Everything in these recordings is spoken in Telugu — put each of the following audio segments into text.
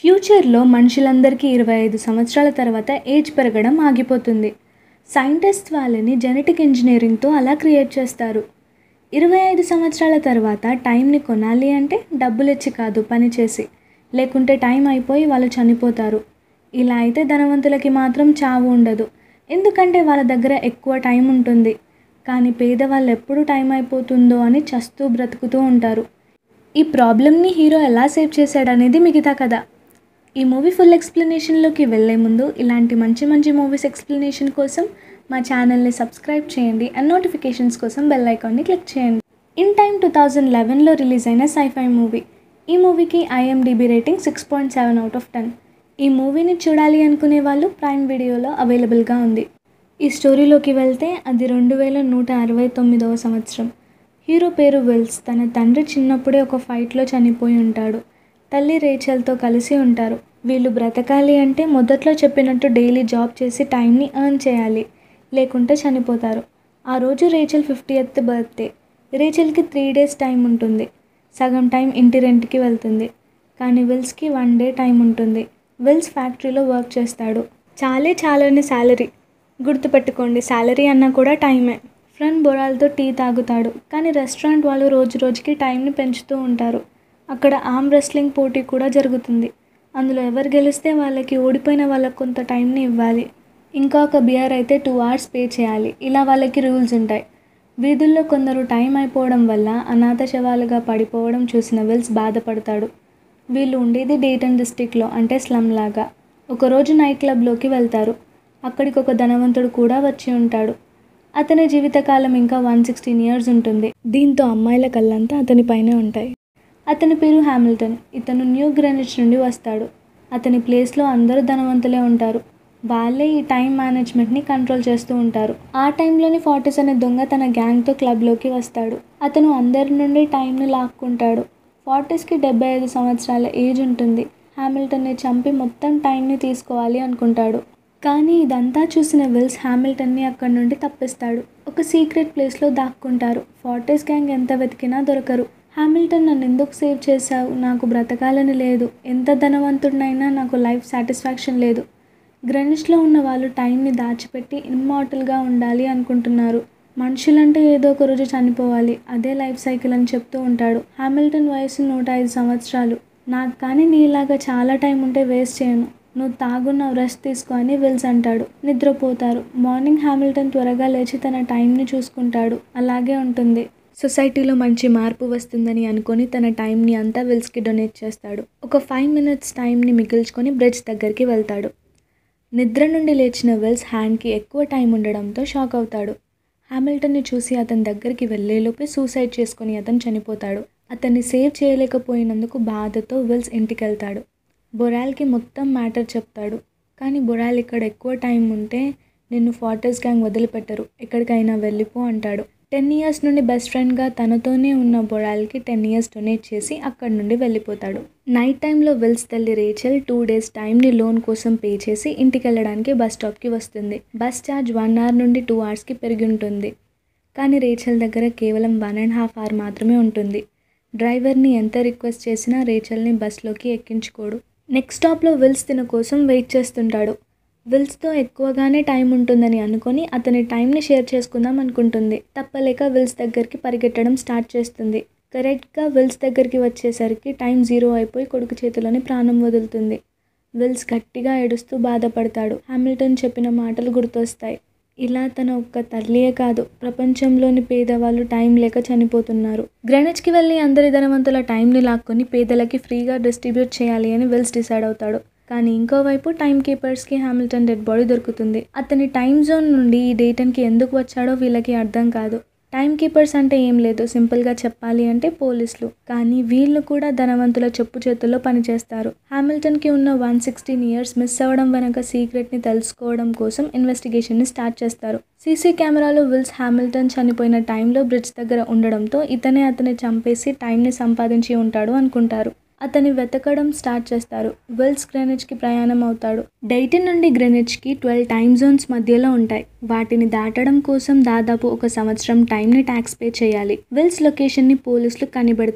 ఫ్యూచర్లో మనుషులందరికీ ఇరవై ఐదు సంవత్సరాల తర్వాత ఏజ్ పెరగడం ఆగిపోతుంది సైంటిస్ట్ వాళ్ళని జెనెటిక్ ఇంజనీరింగ్తో అలా క్రియేట్ చేస్తారు ఇరవై ఐదు సంవత్సరాల తర్వాత టైంని కొనాలి అంటే డబ్బులు ఇచ్చి కాదు పని చేసి లేకుంటే టైం అయిపోయి వాళ్ళు చనిపోతారు ఇలా అయితే ధనవంతులకి మాత్రం చావు ఉండదు ఎందుకంటే వాళ్ళ దగ్గర ఎక్కువ టైం ఉంటుంది కానీ పేదవాళ్ళు ఎప్పుడు టైం అయిపోతుందో అని చస్తూ బ్రతుకుతూ ఉంటారు ఈ ప్రాబ్లమ్ని హీరో ఎలా సేవ్ చేశాడనేది మిగతా కథ ఈ మూవీ ఫుల్ ఎక్స్ప్లెనేషన్లోకి వెళ్ళే ముందు ఇలాంటి మంచి మంచి మూవీస్ ఎక్స్ప్లెనేషన్ కోసం మా ఛానల్ని సబ్స్క్రైబ్ చేయండి అండ్ నోటిఫికేషన్స్ కోసం బెల్ ఐకాన్ని క్లిక్ చేయండి ఇన్ టైమ్ టూ థౌజండ్ లెవెన్లో రిలీజ్ అయిన సైఫై మూవీ ఈ మూవీకి IMDb rating six point seven out of ten ఈ మూవీని చూడాలి అనుకునే వాళ్ళు ప్రైమ్ వీడియోలో అవైలబుల్గా ఉంది ఈ స్టోరీలోకి వెళ్తే అది రెండు వేల నూట అరవై తొమ్మిదవ సంవత్సరం హీరో పేరు విల్స్ తన తండ్రి చిన్నప్పుడే ఒక ఫైట్లో చనిపోయి ఉంటాడు తల్లి రేచల్తో కలిసి ఉంటారు వీళ్ళు బ్రతకాలి అంటే మొదట్లో చెప్పినట్టు డైలీ జాబ్ చేసి టైంని ఎర్న్ చేయాలి లేకుంటే చనిపోతారు ఆ రోజు రేచల్ ఫిఫ్టీ ఎత్ బర్త్డే రేచల్కి త్రీ డేస్ టైం ఉంటుంది సగం టైం ఇంటి రెంట్కి వెళ్తుంది కానీ విల్స్కి వన్ డే టైం ఉంటుంది విల్స్ ఫ్యాక్టరీలో వర్క్ చేస్తాడు చాలే చాలని శాలరీ గుర్తుపెట్టుకోండి శాలరీ అన్నా కూడా టైమే ఫ్రెండ్ బొరాలతో టీ తాగుతాడు కానీ రెస్టారెంట్ వాళ్ళు రోజు రోజుకి టైంని పెంచుతూ ఉంటారు అక్కడ ఆర్మ్ రెస్లింగ్ పోటీ కూడా జరుగుతుంది అందులో ఎవరు గెలిస్తే వాళ్ళకి ఓడిపోయిన వాళ్ళకి కొంత టైంని ఇవ్వాలి ఇంకా ఒక బియర్ అయితే టూ అవర్స్ పే చేయాలి ఇలా వాళ్ళకి రూల్స్ ఉంటాయి వీధుల్లో కొందరు టైం అయిపోవడం వల్ల అనాథ శవాలుగా పడిపోవడం చూసిన విల్స్ బాధపడతాడు వీళ్ళు ఉండేది డేటన్ డిస్టిక్లో అంటే స్లమ్ లాగా ఒకరోజు నైట్ క్లబ్లోకి వెళ్తారు అక్కడికి ఒక ధనవంతుడు కూడా వచ్చి ఉంటాడు అతని జీవితకాలం ఇంకా వన్ సిక్స్టీన్ ఇయర్స్ ఉంటుంది దీంతో అమ్మాయిల కళ్ళంతా అతని పైనే ఉంటాయి అతని పేరు హ్యామిల్టన్ ఇతను న్యూ గ్రెనిచ్ నుండి వస్తాడు అతని ప్లేస్లో అందరూ ధనవంతులే ఉంటారు వాళ్ళే ఈ టైం మేనేజ్మెంట్ని కంట్రోల్ చేస్తూ ఉంటారు ఆ టైంలోని ఫార్టీస్ అనే దొంగ తన గ్యాంగ్తో క్లబ్లోకి వస్తాడు అతను అందరి నుండి టైంని లాక్కుంటాడు ఫార్టీస్కి డెబ్బై ఐదు సంవత్సరాల ఏజ్ ఉంటుంది హ్యామిల్టన్ని చంపి మొత్తం టైంని తీసుకోవాలి అనుకుంటాడు కానీ ఇదంతా చూసిన విల్స్ హ్యామిల్టన్ని అక్కడి నుండి తప్పిస్తాడు ఒక సీక్రెట్ ప్లేస్లో దాక్కుంటారు ఫార్టీస్ గ్యాంగ్ ఎంత వెతికినా దొరకరు హ్యామిల్టన్ నన్ను ఎందుకు సేవ్ చేశావు నాకు బ్రతకాలని లేదు ఎంత ధనవంతుడినైనా నాకు లైఫ్ సాటిస్ఫాక్షన్ లేదు గ్రెనిష్లో ఉన్న వాళ్ళు టైంని దాచిపెట్టి ఇమ్మార్టల్గా ఉండాలి అనుకుంటున్నారు మనుషులంటే ఏదో ఒక రోజు చనిపోవాలి అదే లైఫ్ సైకిల్ అని చెప్తూ ఉంటాడు హ్యామిల్టన్ వయసు నూట ఐదు సంవత్సరాలు నాకు కానీ నీలాగా చాలా టైం ఉంటే వేస్ట్ చేయను నువ్వు తాగున్నావు రెస్ట్ తీసుకో అని విల్స్ అంటాడు నిద్రపోతారు మార్నింగ్ హ్యామిల్టన్ త్వరగా లేచి తన టైంని చూసుకుంటాడు అలాగే ఉంటుంది సొసైటీలో మంచి మార్పు వస్తుందని అనుకొని తన టైంని అంతా విల్స్కి డొనేట్ చేస్తాడు ఒక ఫైవ్ మినిట్స్ టైంని మిగిల్చుకొని బ్రిడ్జ్ దగ్గరికి వెళ్తాడు నిద్ర నుండి లేచిన విల్స్ హ్యాండ్కి ఎక్కువ టైం ఉండడంతో షాక్ అవుతాడు హ్యామిల్టన్ని చూసి అతని దగ్గరికి వెళ్ళేలోపే సూసైడ్ చేసుకొని అతను చనిపోతాడు అతన్ని సేవ్ చేయలేకపోయినందుకు బాధతో విల్స్ ఇంటికి వెళ్తాడు బొరాల్కి మొత్తం మ్యాటర్ చెప్తాడు కానీ బొరాల్ ఇక్కడ ఎక్కువ టైం ఉంటే నిన్ను ఫార్టర్స్ గ్యాంగ్ వదిలిపెట్టరు ఎక్కడికైనా వెళ్ళిపో అంటాడు టెన్ ఇయర్స్ నుండి బెస్ట్ ఫ్రెండ్గా తనతోనే ఉన్న బొరాల్కి టెన్ ఇయర్స్ డొనేట్ చేసి అక్కడి నుండి వెళ్ళిపోతాడు నైట్ టైంలో విల్స్ తల్లి రేచల్ టూ డేస్ టైంని లోన్ కోసం పే చేసి ఇంటికి వెళ్ళడానికి బస్ స్టాప్కి వస్తుంది బస్ ఛార్జ్ వన్ అవర్ నుండి టూ అవర్స్కి పెరిగి ఉంటుంది కానీ రేచల్ దగ్గర కేవలం వన్ అండ్ హాఫ్ అవర్ మాత్రమే ఉంటుంది డ్రైవర్ని ఎంత రిక్వెస్ట్ చేసినా రేచల్ని బస్లోకి ఎక్కించుకోడు నెక్స్ట్ స్టాప్లో విల్స్ తిన కోసం వెయిట్ చేస్తుంటాడు విల్స్తో ఎక్కువగానే టైం ఉంటుందని అనుకొని అతని టైంని షేర్ చేసుకుందాం అనుకుంటుంది తప్పలేక విల్స్ దగ్గరికి పరిగెట్టడం స్టార్ట్ చేస్తుంది కరెక్ట్గా విల్స్ దగ్గరికి వచ్చేసరికి టైం జీరో అయిపోయి కొడుకు చేతిలోని ప్రాణం వదులుతుంది విల్స్ గట్టిగా ఏడుస్తూ బాధపడతాడు హ్యామిల్టన్ చెప్పిన మాటలు గుర్తొస్తాయి ఇలా తన ఒక్క తల్లియే కాదు ప్రపంచంలోని పేదవాళ్ళు టైం లేక చనిపోతున్నారు గ్రెనెచ్కి వెళ్ళి అందరి ధనవంతుల టైంని లాక్కొని పేదలకి ఫ్రీగా డిస్ట్రిబ్యూట్ చేయాలి అని విల్స్ డిసైడ్ అవుతాడు కానీ ఇంకోవైపు టైం కీపర్స్కి హ్యామిల్టన్ డెడ్ బాడీ దొరుకుతుంది అతని టైం జోన్ నుండి ఈ డేటన్కి ఎందుకు వచ్చాడో వీళ్ళకి అర్థం కాదు టైం కీపర్స్ అంటే ఏం లేదు సింపుల్గా చెప్పాలి అంటే పోలీసులు కానీ వీళ్ళు కూడా ధనవంతుల చెప్పు చేతుల్లో పనిచేస్తారు హ్యామిల్టన్కి ఉన్న వన్ సిక్స్టీన్ ఇయర్స్ మిస్ అవ్వడం వెనక సీక్రెట్ని తెలుసుకోవడం కోసం ఇన్వెస్టిగేషన్ని స్టార్ట్ చేస్తారు సీసీ కెమెరాలో విల్స్ హ్యామిల్టన్ చనిపోయిన టైంలో బ్రిడ్జ్ దగ్గర ఉండడంతో ఇతనే అతన్ని చంపేసి టైంని సంపాదించి ఉంటాడు అనుకుంటారు అతని వెతకడం స్టార్ట్ చేస్తారు విల్స్ గ్రెనిచ్కి ప్రయాణం అవుతాడు డైటన్ నుండి గ్రెనిచ్కి ట్వెల్వ్ టైమ్ జోన్స్ మధ్యలో ఉంటాయి వాటిని దాటడం కోసం దాదాపు ఒక సంవత్సరం టైంని ట్యాక్స్ పే చేయాలి విల్స్ లొకేషన్ని పోలీసులు కనిపెడతారు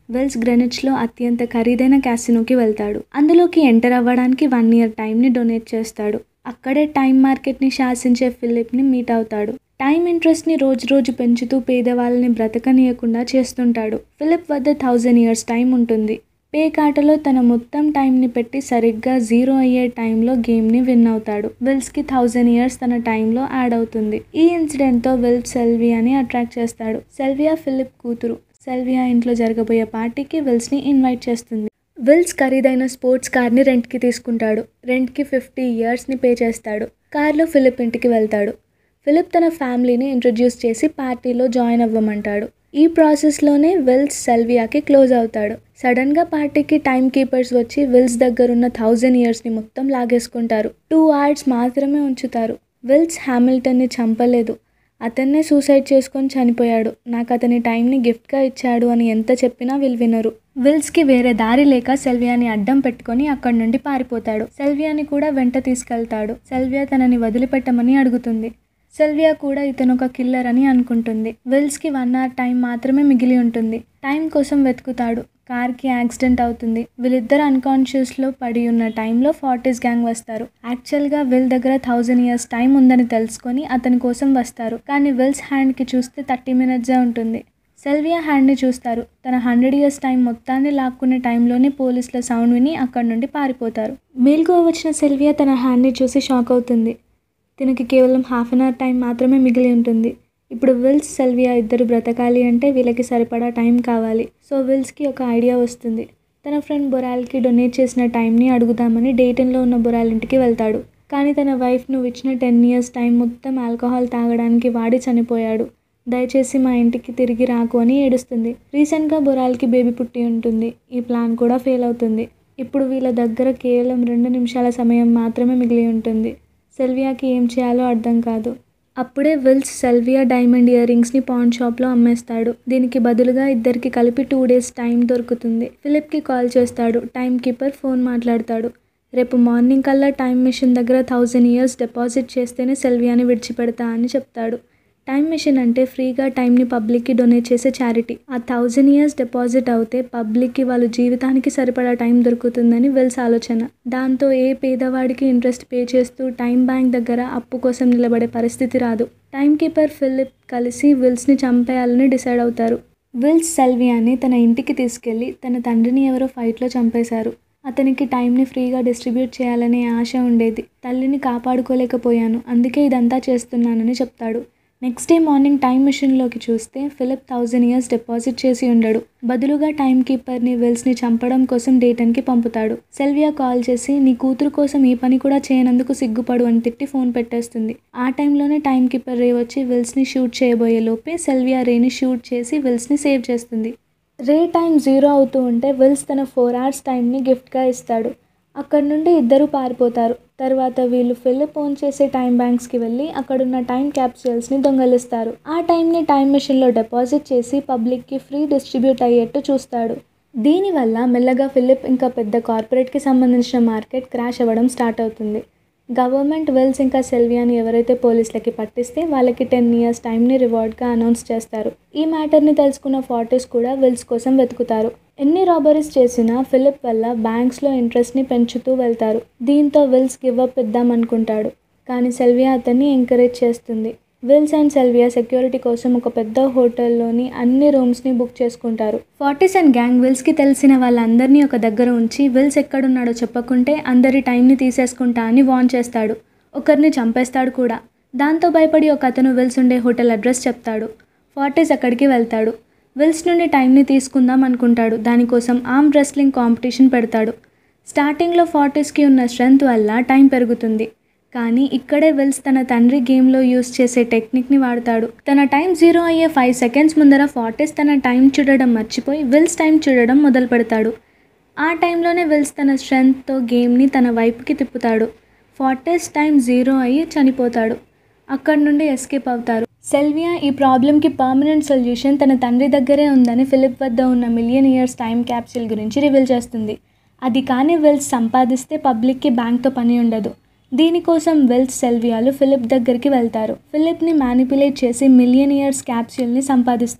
వెల్స్ గ్రెనిచ్లో అత్యంత ఖరీదైన క్యాసినోకి వెళ్తాడు అందులోకి ఎంటర్ అవ్వడానికి వన్ ఇయర్ టైంని డొనేట్ చేస్తాడు అక్కడే టైం మార్కెట్ని శాసించే ఫిలిప్ని మీట్ అవుతాడు టైం ఇంట్రెస్ట్ని రోజు రోజు పెంచుతూ పేదవాళ్ళని బ్రతకనీయకుండా చేస్తుంటాడు ఫిలిప్ వద్ద థౌజండ్ ఇయర్స్ టైం ఉంటుంది పేకాటలో తన మొత్తం టైంని పెట్టి సరిగ్గా జీరో అయ్యే టైంలో గేమ్ని విన్ అవుతాడు విల్స్కి థౌజండ్ ఇయర్స్ తన టైంలో యాడ్ అవుతుంది ఈ ఇన్సిడెంట్తో విల్స్ సెల్వియాని అట్రాక్ట్ చేస్తాడు సెల్వియా ఫిలిప్ కూతురు సెల్వియా ఇంట్లో జరగబోయే పార్టీకి విల్స్ని ఇన్వైట్ చేస్తుంది విల్స్ ఖరీదైన స్పోర్ట్స్ కార్ని రెంట్కి తీసుకుంటాడు రెంట్కి ఫిఫ్టీ ఇయర్స్ని పే చేస్తాడు కార్లో ఫిలిప్ ఇంటికి వెళ్తాడు ఫిలిప్ తన ఫ్యామిలీని ఇంట్రడ్యూస్ చేసి పార్టీలో జాయిన్ అవ్వమంటాడు ఈ ప్రాసెస్లోనే విల్స్ సెల్వియాకి క్లోజ్ అవుతాడు సడన్గా పార్టీకి టైం కీపర్స్ వచ్చి విల్స్ దగ్గరున్న థౌజండ్ ఇయర్స్ని మొత్తం లాగేసుకుంటారు టూ అవర్స్ మాత్రమే ఉంచుతారు విల్స్ హ్యామిల్టన్ని చంపలేదు అతన్నే సూసైడ్ చేసుకొని చనిపోయాడు నాకు అతని టైంని గిఫ్ట్గా ఇచ్చాడు అని ఎంత చెప్పినా వీళ్ళు వినరు విల్స్కి వేరే దారి లేక సెల్వియాని అడ్డం పెట్టుకొని అక్కడి నుండి పారిపోతాడు సెల్వియాని కూడా వెంట తీసుకెళ్తాడు సెల్వియా తనని వదిలిపెట్టమని అడుగుతుంది సెల్వియా కూడా ఇతను ఒక కిల్లర్ అని అనుకుంటుంది విల్స్కి వన్ అవర్ టైం మాత్రమే మిగిలి ఉంటుంది టైం కోసం వెతుకుతాడు కార్కి యాక్సిడెంట్ అవుతుంది వీళ్ళిద్దరు అన్కాన్షియస్లో పడి ఉన్న టైంలో ఫార్టీస్ గ్యాంగ్ వస్తారు యాక్చువల్గా విల్ దగ్గర థౌజండ్ ఇయర్స్ టైం ఉందని తెలుసుకొని అతని కోసం వస్తారు కానీ విల్స్ హ్యాండ్కి చూస్తే థర్టీ మినిట్సే ఉంటుంది సెల్వియా హ్యాండ్ని చూస్తారు తన హండ్రెడ్ ఇయర్స్ టైం మొత్తాన్ని లాక్కునే టైంలోనే పోలీసుల సౌండ్ విని అక్కడి నుండి పారిపోతారు మేల్కో వచ్చిన సెల్వియా తన హ్యాండ్ని చూసి షాక్ అవుతుంది తనకి కేవలం హాఫ్ అన్ అవర్ టైం మాత్రమే మిగిలి ఉంటుంది ఇప్పుడు విల్స్ సెల్వియా ఇద్దరు బ్రతకాలి అంటే వీళ్ళకి సరిపడా టైం కావాలి సో విల్స్కి ఒక ఐడియా వస్తుంది తన ఫ్రెండ్ బొరాల్కి డొనేట్ చేసిన టైంని అడుగుదామని డేటన్లో ఉన్న బొరాల్ ఇంటికి వెళ్తాడు కానీ తన వైఫ్ నువ్వు ఇచ్చిన టెన్ ఇయర్స్ టైం మొత్తం ఆల్కహాల్ తాగడానికి వాడి చనిపోయాడు దయచేసి మా ఇంటికి తిరిగి రాకు అని ఏడుస్తుంది రీసెంట్గా బొరాల్కి బేబీ పుట్టి ఉంటుంది ఈ ప్లాన్ కూడా ఫెయిల్ అవుతుంది ఇప్పుడు వీళ్ళ దగ్గర కేవలం రెండు నిమిషాల సమయం మాత్రమే మిగిలి ఉంటుంది సెల్వియాకి ఏం చేయాలో అర్థం కాదు అప్పుడే విల్స్ సెల్వియా డైమండ్ ఇయర్ రింగ్స్ని పాన్ షాప్లో అమ్మేస్తాడు దీనికి బదులుగా ఇద్దరికి కలిపి టూ డేస్ టైం దొరుకుతుంది ఫిలిప్కి కాల్ చేస్తాడు టైం కీపర్ ఫోన్ మాట్లాడతాడు రేపు మార్నింగ్ కల్లా టైం మిషన్ దగ్గర థౌజండ్ ఇయర్స్ డిపాజిట్ చేస్తేనే సెల్వియాని విడిచిపెడతా అని చెప్తాడు టైం మిషన్ అంటే ఫ్రీగా టైంని పబ్లిక్కి డొనేట్ చేసే చారిటీ ఆ థౌజండ్ ఇయర్స్ డిపాజిట్ అవుతే పబ్లిక్కి వాళ్ళ జీవితానికి సరిపడా టైం దొరుకుతుందని వెల్స్ ఆలోచన దాంతో ఏ పేదవాడికి ఇంట్రెస్ట్ పే చేస్తూ టైం బ్యాంక్ దగ్గర అప్పు కోసం నిలబడే పరిస్థితి రాదు టైం కీపర్ ఫిలిప్ కలిసి విల్స్ని చంపేయాలని డిసైడ్ అవుతారు విల్స్ సెల్వియాని తన ఇంటికి తీసుకెళ్లి తన తండ్రిని ఎవరో ఫైట్లో చంపేశారు అతనికి టైంని ఫ్రీగా డిస్ట్రిబ్యూట్ చేయాలనే ఆశ ఉండేది తల్లిని కాపాడుకోలేకపోయాను అందుకే ఇదంతా చేస్తున్నానని చెప్తాడు నెక్స్ట్ డే మార్నింగ్ టైం మిషన్లోకి చూస్తే ఫిలిప్ థౌజండ్ ఇయర్స్ డిపాజిట్ చేసి ఉండడు బదులుగా టైం కీపర్ని విల్స్ని చంపడం కోసం డేటన్కి పంపుతాడు సెల్వియా కాల్ చేసి నీ కూతురు కోసం ఈ పని కూడా చేయనందుకు సిగ్గుపడు అని తిట్టి ఫోన్ పెట్టేస్తుంది ఆ టైంలోనే టైం కీపర్ రే వచ్చి విల్స్ని షూట్ చేయబోయే లోపే సెల్వియా రేని షూట్ చేసి విల్స్ని సేవ్ చేస్తుంది రే టైం జీరో అవుతూ ఉంటే విల్స్ తన ఫోర్ అవర్స్ టైంని గిఫ్ట్గా ఇస్తాడు అక్కడి నుండి ఇద్దరు పారిపోతారు తర్వాత వీళ్ళు ఫిలిప్ ఓన్ చేసే టైం బ్యాంక్స్కి వెళ్ళి అక్కడున్న టైం క్యాప్సూల్స్ని దొంగలిస్తారు ఆ టైంని టైం మెషిన్లో డిపాజిట్ చేసి పబ్లిక్కి ఫ్రీ డిస్ట్రిబ్యూట్ అయ్యేట్టు చూస్తాడు దీనివల్ల మెల్లగా ఫిలిప్ ఇంకా పెద్ద కార్పొరేట్కి సంబంధించిన మార్కెట్ క్రాష్ అవ్వడం స్టార్ట్ అవుతుంది గవర్నమెంట్ వెల్స్ ఇంకా సెల్వియాని ఎవరైతే పోలీసులకి పట్టిస్తే వాళ్ళకి టెన్ ఇయర్స్ టైంని రివార్డ్గా అనౌన్స్ చేస్తారు ఈ మ్యాటర్ని తెలుసుకున్న ఫార్టీస్ కూడా వెల్స్ కోసం వెతుకుతారు ఎన్ని రాబరీస్ చేసినా ఫిలిప్ వల్ల బ్యాంక్స్లో ఇంట్రెస్ట్ని పెంచుతూ వెళ్తారు దీంతో విల్స్ గివ్ అప్ ఇద్దామనుకుంటాడు కానీ సెల్వియా అతన్ని ఎంకరేజ్ చేస్తుంది విల్స్ అండ్ సెల్వియా సెక్యూరిటీ కోసం ఒక పెద్ద హోటల్లోని అన్ని రూమ్స్ని బుక్ చేసుకుంటారు ఫార్టీస్ అండ్ గ్యాంగ్ విల్స్కి తెలిసిన వాళ్ళందరినీ ఒక దగ్గర ఉంచి విల్స్ ఎక్కడున్నాడో చెప్పకుంటే అందరి టైంని తీసేసుకుంటా అని వార్న్ చేస్తాడు ఒకరిని చంపేస్తాడు కూడా దాంతో భయపడి ఒక అతను విల్స్ ఉండే హోటల్ అడ్రస్ చెప్తాడు ఫార్టీస్ అక్కడికి వెళ్తాడు విల్స్ నుండి టైంని తీసుకుందాం అనుకుంటాడు దానికోసం ఆర్మ్ రెస్లింగ్ కాంపిటీషన్ పెడతాడు స్టార్టింగ్లో ఫార్టీస్కి ఉన్న స్ట్రెంగ్త్ వల్ల టైం పెరుగుతుంది కానీ ఇక్కడే విల్స్ తన తండ్రి గేమ్లో యూస్ చేసే టెక్నిక్ని వాడతాడు తన టైం జీరో అయ్యే ఫైవ్ సెకండ్స్ ముందర ఫార్టీస్ తన టైం చూడడం మర్చిపోయి విల్స్ టైం చూడడం మొదలు పెడతాడు ఆ టైంలోనే విల్స్ తన స్ట్రెంగ్త్తో గేమ్ని తన వైపుకి తిప్పుతాడు ఫార్టీస్ టైం జీరో అయ్యి చనిపోతాడు అక్కడి నుండి ఎస్కేప్ అవుతారు సెల్వియా ఈ ప్రాబ్లంకి పర్మనెంట్ సొల్యూషన్ తన తండ్రి దగ్గరే ఉందని ఫిలిప్ వద్ద ఉన్న మిలియన్ ఇయర్స్ టైం క్యాప్సూల్ గురించి రివీల్ చేస్తుంది అది కానీ వెల్స్ సంపాదిస్తే పబ్లిక్కి బ్యాంక్తో పని ఉండదు దీనికోసం వెల్స్ సెల్వియాలు ఫిలిప్ దగ్గరికి వెళ్తారు ఫిలిప్ని మ్యానిపులేట్ చేసి మిలియన్ ఇయర్స్ క్యాప్సూల్ని సంపాదిస్తారు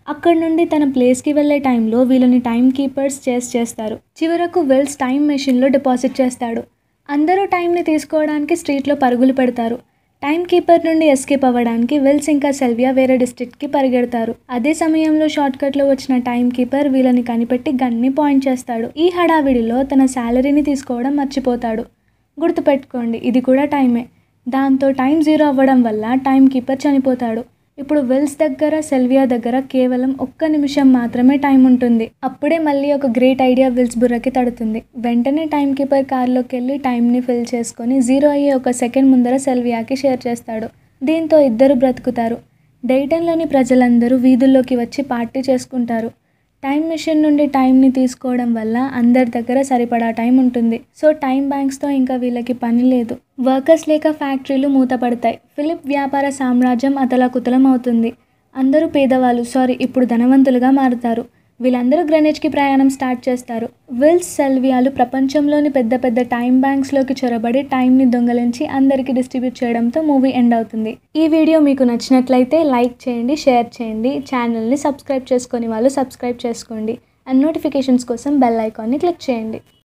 అక్కడ నుండి తన ప్లేస్కి వెళ్ళే టైంలో వీళ్ళని టైం కీపర్స్ చేస్ చేస్తారు చివరకు వెల్స్ టైం మెషిన్లో డిపాజిట్ చేస్తాడు అందరూ టైంని తీసుకోవడానికి స్ట్రీట్లో పరుగులు పెడతారు టైం కీపర్ నుండి ఎస్కేప్ అవ్వడానికి వెల్స్ ఇంకా సెల్వియా వేరే డిస్ట్రిక్ట్కి పరిగెడతారు అదే సమయంలో షార్ట్ కట్లో వచ్చిన టైం కీపర్ వీళ్ళని కనిపెట్టి గన్ని పాయింట్ చేస్తాడు ఈ హడావిడిలో తన శాలరీని తీసుకోవడం మర్చిపోతాడు గుర్తుపెట్టుకోండి ఇది కూడా టైమే దాంతో టైం జీరో అవ్వడం వల్ల టైం కీపర్ చనిపోతాడు ఇప్పుడు వెల్స్ దగ్గర సెల్వియా దగ్గర కేవలం ఒక్క నిమిషం మాత్రమే టైం ఉంటుంది అప్పుడే మళ్ళీ ఒక గ్రేట్ ఐడియా విల్స్ బుర్రకి తడుతుంది వెంటనే టైం కీపర్ కార్లోకి వెళ్ళి టైంని ఫిల్ చేసుకొని జీరో అయ్యే ఒక సెకండ్ ముందర సెల్వియాకి షేర్ చేస్తాడు దీంతో ఇద్దరు బ్రతుకుతారు డైటన్లోని ప్రజలందరూ వీధుల్లోకి వచ్చి పార్టీ చేసుకుంటారు టైం మిషన్ నుండి టైంని తీసుకోవడం వల్ల అందరి దగ్గర సరిపడా టైం ఉంటుంది సో టైం బ్యాంక్స్తో ఇంకా వీళ్ళకి పని లేదు వర్కర్స్ లేక ఫ్యాక్టరీలు మూతపడతాయి ఫిలిప్ వ్యాపార సామ్రాజ్యం అతలాకుతలం అవుతుంది అందరూ పేదవాళ్ళు సారీ ఇప్పుడు ధనవంతులుగా మారుతారు వీళ్ళందరూ గ్రెనేజ్కి ప్రయాణం స్టార్ట్ చేస్తారు విల్స్ సెల్వియాలు ప్రపంచంలోని పెద్ద పెద్ద టైం బ్యాంక్స్లోకి చొరబడి టైంని దొంగలించి అందరికీ డిస్ట్రిబ్యూట్ చేయడంతో మూవీ ఎండ్ అవుతుంది ఈ వీడియో మీకు నచ్చినట్లయితే లైక్ చేయండి షేర్ చేయండి ఛానల్ని సబ్స్క్రైబ్ చేసుకొని వాళ్ళు సబ్స్క్రైబ్ చేసుకోండి అండ్ నోటిఫికేషన్స్ కోసం బెల్ ఐకాన్ని క్లిక్ చేయండి